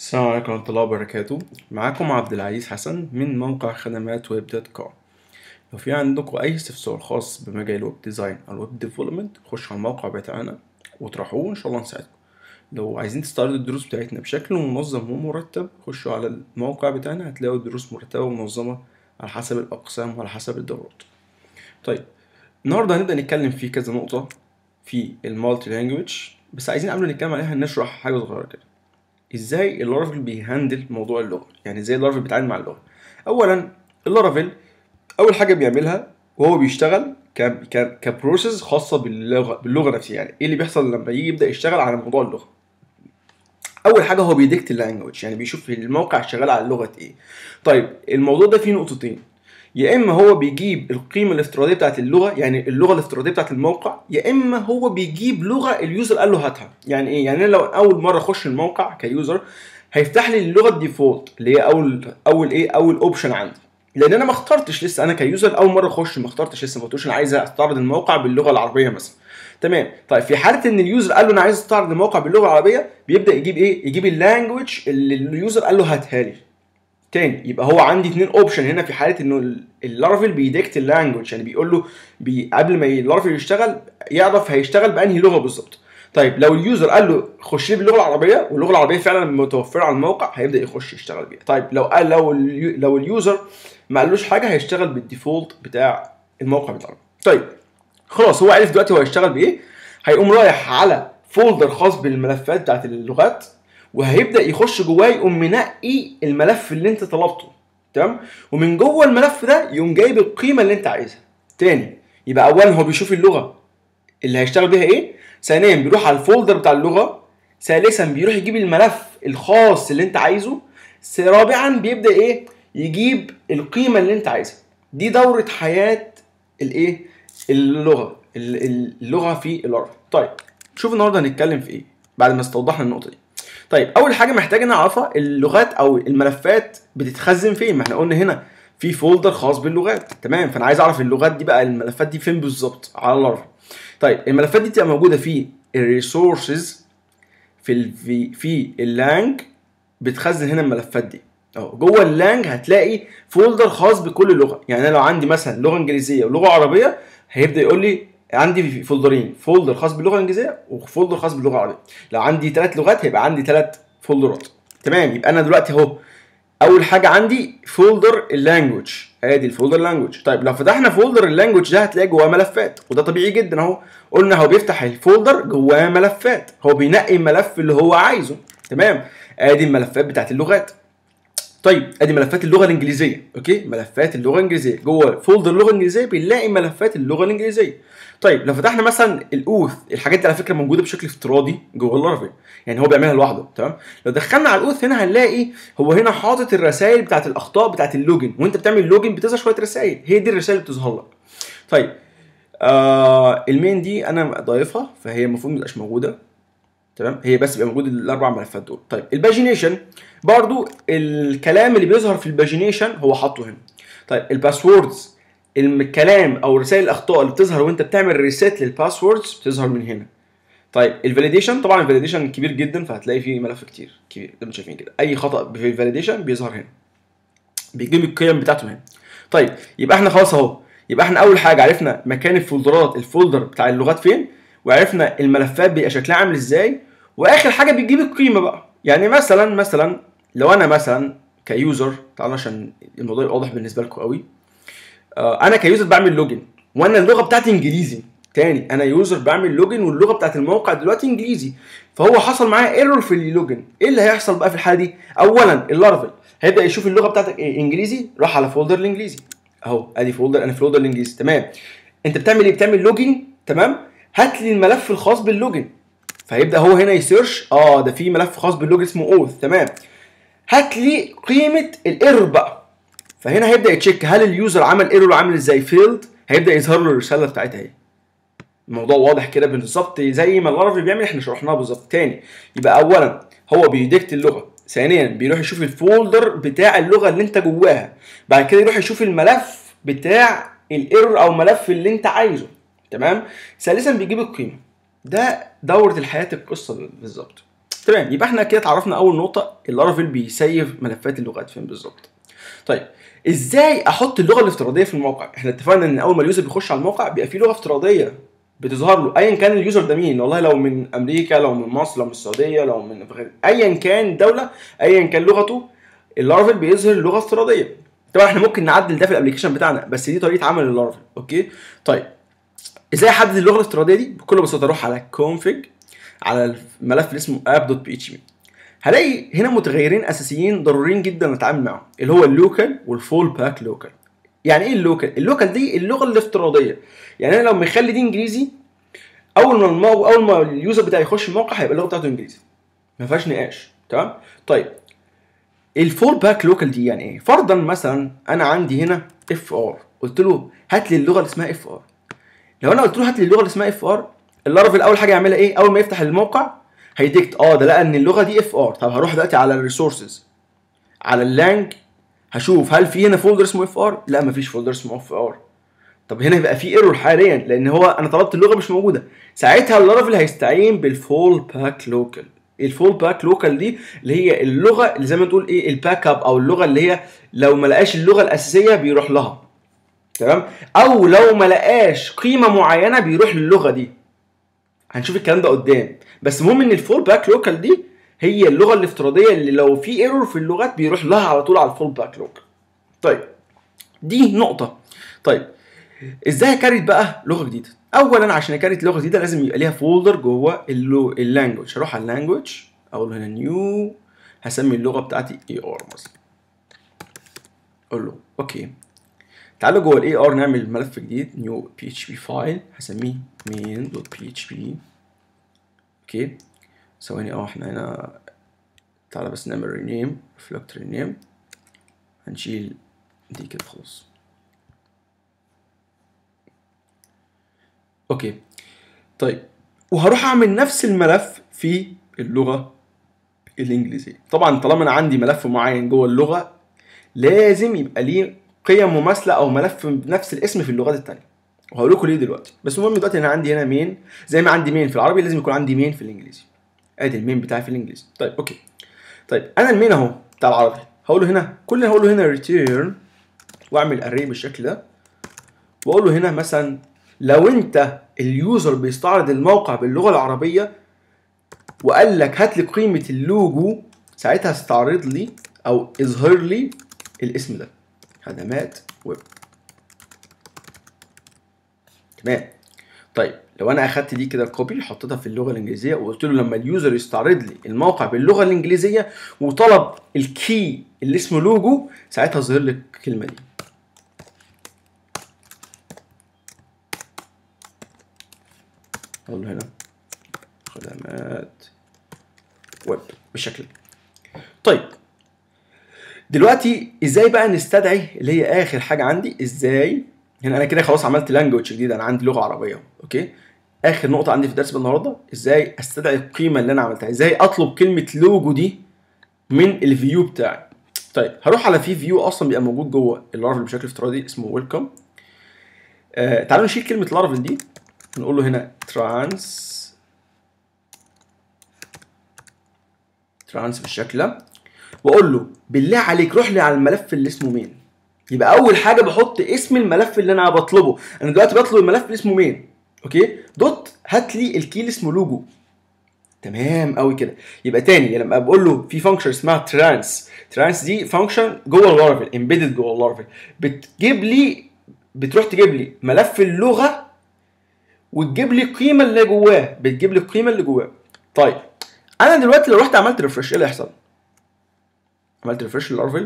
السلام عليكم ورحمة الله وبركاته معاكم عبد العزيز حسن من موقع خدمات ويب دوت كوم لو في عندكم أي استفسار خاص بمجال الويب ديزاين أو الويب ديفلوبمنت خشوا على الموقع بتاعنا واطرحوه وإن شاء الله نساعدكم لو عايزين تستعرضوا الدروس بتاعتنا بشكل منظم ومرتب خشوا على الموقع بتاعنا هتلاقوا الدروس مرتبة ومنظمة على حسب الأقسام وعلى حسب الدورات طيب النهاردة هنبدأ نتكلم في كذا نقطة في المالتي لانجوج بس عايزين قبل ما نتكلم عليها نشرح حاجة صغيرة كده ازاي اللارافيل بيهندل موضوع اللغه يعني ازاي اللارافيل بيتعامل مع اللغه اولا اللارافيل اول حاجه بيعملها وهو بيشتغل ك ك كبروسيس خاصه باللغه باللغه نفسها يعني ايه اللي بيحصل لما يجي يبدا يشتغل على موضوع اللغه اول حاجه هو بيديكت اللانجوج يعني بيشوف الموقع شغال على لغه ايه طيب الموضوع ده فيه نقطتين يا اما هو بيجيب القيمه الافتراضيه بتاعت اللغه يعني اللغه الافتراضيه بتاعت الموقع يا اما هو بيجيب لغه اليوزر قال له هاتها يعني ايه يعني أنا لو اول مره اخش الموقع كيوزر هيفتح لي اللغه الديفولت اللي هي اول اول ايه اول اوبشن عندي لان انا ما اخترتش لسه انا كيوزر اول مره اخش ما اخترتش لسه ما قلتوش انا عايز استعرض الموقع باللغه العربيه مثلا تمام طيب في حاله ان اليوزر قال له انا عايز استعرض الموقع باللغه العربيه بيبدا يجيب ايه يجيب اللانجوج اللي اليوزر قال له هاتها لي تاني يبقى هو عندي اتنين اوبشن هنا في حاله انه اللارافيل بيديكت اللانجوج يعني بيقول له بي قبل ما اللارافيل يشتغل يعرف هيشتغل بانهي لغه بالظبط طيب لو اليوزر قال له خش لي باللغه العربيه واللغه العربيه فعلا متوفره على الموقع هيبدا يخش يشتغل بيها طيب لو قال لو اليو لو اليوزر ما قالوش حاجه هيشتغل بالديفولت بتاع الموقع بتاعه طيب خلاص هو عرف دلوقتي هو هيشتغل بايه هيقوم رايح على فولدر خاص بالملفات بتاعت اللغات وهيبدا يخش جواه يقوم منقي الملف اللي انت طلبته تمام ومن جوه الملف ده يقوم جايب القيمه اللي انت عايزها تاني يبقى اولا هو بيشوف اللغه اللي هيشتغل بيها ايه ثانيا بيروح على الفولدر بتاع اللغه ثالثا بيروح يجيب الملف الخاص اللي انت عايزه رابعا بيبدا ايه يجيب القيمه اللي انت عايزها دي دوره حياه الايه اللغه اللغه في اللارفا طيب شوف النهارده هنتكلم في ايه بعد ما استوضحنا النقطه دي طيب اول حاجه محتاج نعرفها اللغات او الملفات بتتخزن فين ما احنا قلنا هنا في فولدر خاص باللغات تمام فانا عايز اعرف اللغات دي بقى الملفات دي فين بالظبط على اللارفا طيب الملفات دي بتبقى موجوده في الريسورسز في ال في في اللانج بتخزن هنا الملفات دي اهو جوه اللانج هتلاقي فولدر خاص بكل لغه يعني انا لو عندي مثلا لغه انجليزيه ولغه عربيه هيبدا يقول لي عندي فولدرين فولدر خاص باللغه الانجليزيه وفولدر خاص باللغه العربيه لو عندي ثلاث لغات هيبقى عندي ثلاث فولدرات تمام يبقى انا دلوقتي اهو اول حاجه عندي فولدر اللانجوج ادي الفولدر لانجوج طيب لو فتحنا فولدر اللانجوج ده هتلاقي جواه ملفات وده طبيعي جدا اهو قلنا هو بيفتح الفولدر جواه ملفات هو بينقي الملف اللي هو عايزه تمام ادي الملفات بتاعت اللغات طيب ادي ملفات اللغه الانجليزيه اوكي ملفات اللغه الانجليزيه جوه فولدر اللغه الانجليزيه بنلاقي ملفات اللغه الانجليزيه طيب لو فتحنا مثلا الاوث الحاجات دي على فكره موجوده بشكل افتراضي جوه اللارافيل يعني هو بيعملها لوحده تمام لو دخلنا على الاوث هنا هنلاقي هو هنا حاطط الرسائل بتاعت الاخطاء بتاعت اللوجن وانت بتعمل لوجن بتظهر شويه رسائل هي دي الرسائل اللي بتظهر لك طيب آه المين دي انا ضايفها فهي المفروض ما تبقاش موجوده تمام هي بس بيبقى موجود الاربع ملفات دول طيب الباجينيشن برضو الكلام اللي بيظهر في الباجينيشن هو حاطه هنا طيب الباسوردز الكلام او رسائل الاخطاء اللي بتظهر وانت بتعمل ريسيت للباسوردز بتظهر من هنا طيب الفاليديشن طبعا الفاليديشن كبير جدا فهتلاقي فيه ملف كتير كبير زي ما انتم شايفين كده اي خطا في الفاليديشن بيظهر هنا بيجيب القيم بتاعته هنا طيب يبقى احنا خلاص اهو يبقى احنا اول حاجه عرفنا مكان الفولدرات الفولدر بتاع اللغات فين وعرفنا الملفات بيبقى شكلها عامل ازاي واخر حاجه بتجيب القيمه بقى يعني مثلا مثلا لو انا مثلا كيوزر تعالى عشان الموضوع يبقى واضح بالنسبه لكم قوي آه انا كيوزر بعمل لوجن وانا اللغه بتاعتي انجليزي تاني انا يوزر بعمل لوجن واللغه بتاعت الموقع دلوقتي انجليزي فهو حصل معايا ايرور في اللوجن ايه اللي هيحصل بقى في الحاله دي اولا اللارفل هيبدا يشوف اللغه بتاعتك ايه انجليزي راح على فولدر الانجليزي اهو ادي فولدر انا في فولدر الانجليزي تمام انت بتعمل ايه بتعمل لوجن تمام هات لي الملف الخاص باللوجن فهيبدا هو هنا يسيرش اه ده في ملف خاص باللوجن اسمه اوث تمام هات لي قيمه الايرور بقى فهنا هيبدا يتشيك هل اليوزر عمل ايرور عامل ازاي فيلد هيبدا يظهر له الرساله بتاعتها اهي الموضوع واضح كده بالظبط زي ما اللارافيل بيعمل احنا شرحناه بالظبط تاني يبقى اولا هو بيديكت اللغه ثانيا بيروح يشوف الفولدر بتاع اللغه اللي انت جواها بعد كده يروح يشوف الملف بتاع الايرور او الملف اللي انت عايزه تمام ثالثا بيجيب القيمه ده دوره الحياه القصه بالظبط تمام يبقى احنا كده اتعرفنا اول نقطه اللارافيل بيسيف ملفات اللغات فين بالظبط طيب ازاي احط اللغه الافتراضيه في الموقع احنا اتفقنا ان اول ما اليوزر بيخش على الموقع بيبقى فيه لغه افتراضيه بتظهر له ايا كان اليوزر ده مين والله لو من امريكا لو من مصر لو من السعوديه لو من ايا كان دوله ايا كان لغته اللارافيل بيظهر لغه افتراضيه طبعا احنا ممكن نعدل ده في الابلكيشن بتاعنا بس دي طريقه عمل اللارافيل اوكي طيب ازاي احدد اللغه الافتراضيه دي بكل بساطه اروح على config على الملف اللي اسمه app.php هلاقي هنا متغيرين اساسيين ضروريين جدا نتعامل معاهم اللي هو اللوكال والفول باك لوكال يعني ايه اللوكال اللوكال دي اللغه الافتراضيه يعني انا لو مخلي دي انجليزي اول ما المو... اول ما اليوزر بتاعي يخش الموقع هيبقى اللغه بتاعته انجليزي ما فيهاش نقاش تمام طيب الفول باك لوكال دي يعني ايه فرضا مثلا انا عندي هنا اف ار قلت له هات لي اللغه اللي اسمها اف ار لو انا قلت له هات لي اللغه اللي اسمها اف ار اللارافيل اول حاجه يعملها ايه اول ما يفتح الموقع هيديكت اه ده لقى ان اللغه دي اف ار طب هروح دلوقتي على الريسورسز على اللانج هشوف هل في هنا فولدر اسمه اف ار لا مفيش فولدر اسمه اف ار طب هنا يبقى في ايرور حاليا لان هو انا طلبت اللغه مش موجوده ساعتها اللارافيل هيستعين بالفول باك لوكال الفول باك لوكال دي اللي هي اللغه اللي زي ما تقول ايه الباك اب او اللغه اللي هي لو ما لقاش اللغه الاساسيه بيروح لها تمام او لو ما لقاش قيمه معينه بيروح للغه دي هنشوف الكلام ده قدام بس المهم ان الفول باك لوكال دي هي اللغه الافتراضيه اللي لو في ايرور في اللغات بيروح لها على طول على الفول باك لوكال طيب دي نقطه طيب ازاي اكريت بقى لغه جديده اولا عشان اكريت لغه جديده لازم يبقى ليها فولدر جوه اللانجوج هروح على اللانجوج اقول له هنا نيو هسمي اللغه بتاعتي اي ار مثلا اقول له اوكي تعالوا جوه الاي ار نعمل ملف جديد نيو بي اتش بي فايل هسميه مين دوت بي اتش بي اوكي ثواني اه احنا هنا تعالى بس نعمل رينيم ريفلكت رينيم هنشيل دي كده خلاص اوكي طيب وهروح اعمل نفس الملف في اللغه الانجليزيه طبعا طالما انا عندي ملف معين جوه اللغه لازم يبقى ليه قيم مماثله او ملف بنفس الاسم في اللغات التانية وهقول لكم ليه دلوقتي بس المهم دلوقتي انا عندي هنا مين زي ما عندي مين في العربي لازم يكون عندي مين في الانجليزي ادي المين بتاعي في الانجليزي طيب اوكي طيب انا المين اهو بتاع العربي هقول له هنا كل اللي هقول له هنا ريتيرن واعمل اري بالشكل ده واقول له هنا مثلا لو انت اليوزر بيستعرض الموقع باللغه العربيه وقال لك هات لي قيمه اللوجو ساعتها استعرض لي او اظهر لي الاسم ده خدمات ويب تمام طيب لو انا اخدت دي كده كوبي حطيتها في اللغه الانجليزيه وقلت له لما اليوزر يستعرض لي الموقع باللغه الانجليزيه وطلب الكي اللي اسمه لوجو ساعتها ظهر لي الكلمه دي اقول له هنا خدمات ويب بالشكل ده طيب دلوقتي ازاي بقى نستدعي اللي هي اخر حاجه عندي ازاي هنا انا كده خلاص عملت لانجوج جديد انا عندي لغه عربيه اوكي اخر نقطه عندي في الدرس النهارده ازاي استدعي القيمه اللي انا عملتها ازاي اطلب كلمه لوجو دي من الفيو بتاعي طيب هروح على في فيو اصلا بيبقى موجود جوه اللارفل بشكل افتراضي اسمه ويلكم آه تعالوا نشيل كلمه لارفل دي نقول له هنا ترانس ترانس بالشكل ده واقول له بالله عليك روح لي على الملف اللي اسمه مين يبقى اول حاجه بحط اسم الملف اللي انا بطلبه انا دلوقتي بطلب الملف اللي اسمه مين اوكي دوت هات لي الكي اللي اسمه لوجو تمام قوي كده يبقى تاني لما بقول له في فانكشن اسمها ترانس ترانس دي فانكشن جوه اللارفل امبيدد جوه اللارفل بتجيب لي بتروح تجيب لي ملف اللغه وتجيب لي القيمه اللي جواه بتجيب لي القيمه اللي جواه طيب انا دلوقتي لو رحت عملت ريفرش ايه اللي هيحصل عملت ريفرش للارفل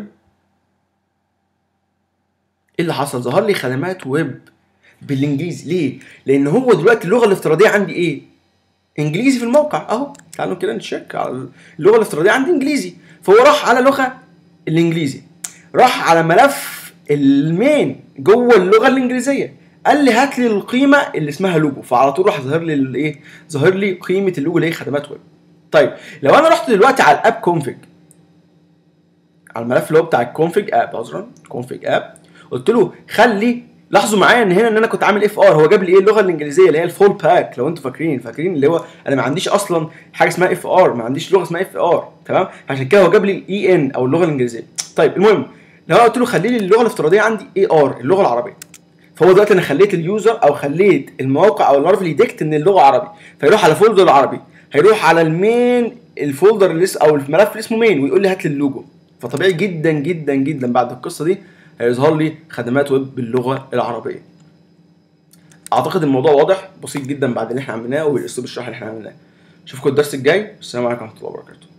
ايه اللي حصل ظهر لي خدمات ويب بالانجليزي ليه لان هو دلوقتي اللغه الافتراضيه عندي ايه انجليزي في الموقع اهو تعالوا كده نتشيك على اللغه الافتراضيه عندي انجليزي فهو راح على لغه الانجليزي راح على ملف المين جوه اللغه الانجليزيه قال لي هات لي القيمه اللي اسمها لوجو فعلى طول راح ظاهر لي الايه ظاهر لي قيمه اللوجو اللي هي خدمات ويب طيب لو انا رحت دلوقتي على الاب كونفج على الملف اللي هو بتاع الكونفج اب عذرا كونفج اب قلت له خلي لاحظوا معايا ان هنا ان انا كنت عامل اف ار هو جاب لي ايه اللغه الانجليزيه اللي هي الفول باك لو انتوا فاكرين فاكرين اللي هو انا ما عنديش اصلا حاجه اسمها اف ار ما عنديش لغه اسمها اف ار تمام عشان كده هو جاب لي الاي ان او اللغه الانجليزيه طيب المهم لو انا قلت له خلي لي اللغه الافتراضيه عندي اي ار اللغه العربيه فهو دلوقتي انا خليت اليوزر او خليت الموقع او اللارفل يديكت ان اللغه عربي فيروح على فولدر العربي هيروح على المين الفولدر اللي اس- او الملف اللي اسمه مين ويقول لي هات لي اللوجو فطبيعي جدا جدا جدا بعد القصه دي هيظهر لي خدمات ويب باللغه العربيه اعتقد الموضوع واضح بسيط جدا بعد اللي احنا عملناه والاسلوب الشرح اللي احنا عملناه اشوفكم الدرس الجاي والسلام عليكم ورحمه الله وبركاته